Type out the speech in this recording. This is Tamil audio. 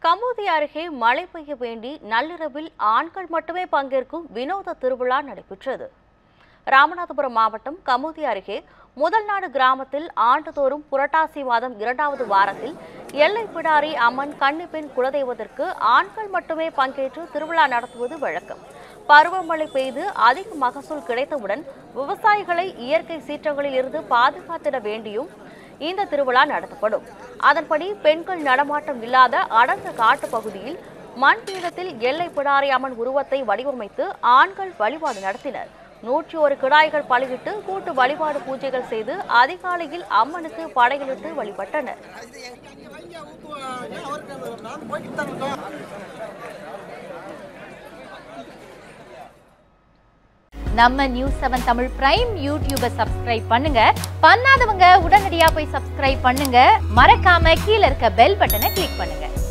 கமுதி அருகே மழை பெய்ய வேண்டி நள்ளிரவில் ஆண்கள் மட்டுமே பங்கேற்கும் வினோத திருவிழா நடைபெற்றது ராமநாதபுரம் மாவட்டம் கமுதி அருகே முதல்நாடு கிராமத்தில் ஆண்டுதோறும் புரட்டாசி மாதம் இரண்டாவது வாரத்தில் எல்லை பிடாரி அம்மன் கன்னிப்பெண் குலதெய்வத்திற்கு ஆண்கள் மட்டுமே பங்கேற்று திருவிழா நடத்துவது வழக்கம் பருவமழை பெய்து அதிக மகசூல் கிடைத்தவுடன் விவசாயிகளை இயற்கை சீற்றங்களில் இருந்து பாதுகாத்திட வேண்டியும் இந்த திருவிழா நடத்தப்படும் அதன்படி பெண்கள் நடமாட்டம் இல்லாத அடர்ந்த காட்டு பகுதியில் மண் பீடத்தில் எல்லை பிடாரி அம்மன் உருவத்தை வடிவமைத்து ஆண்கள் வழிபாடு நடத்தினர் நூற்றி ஒரு கிடாய்கள் பலியிட்டு கூட்டு வழிபாடு பூஜைகள் செய்து அதிகாலையில் அம்மனுக்கு படையலிட்டு வழிபட்டனர் நம்ம நியூஸ் செவன் தமிழ் பிரைம் யூடியூபை சப்ஸ்கிரைப் பண்ணுங்க பண்ணாதவங்க உடனடியா போய் சப்ஸ்கிரைப் பண்ணுங்க மறக்காம கீழ இருக்க பெல் பட்டனை கிளிக் பண்ணுங்க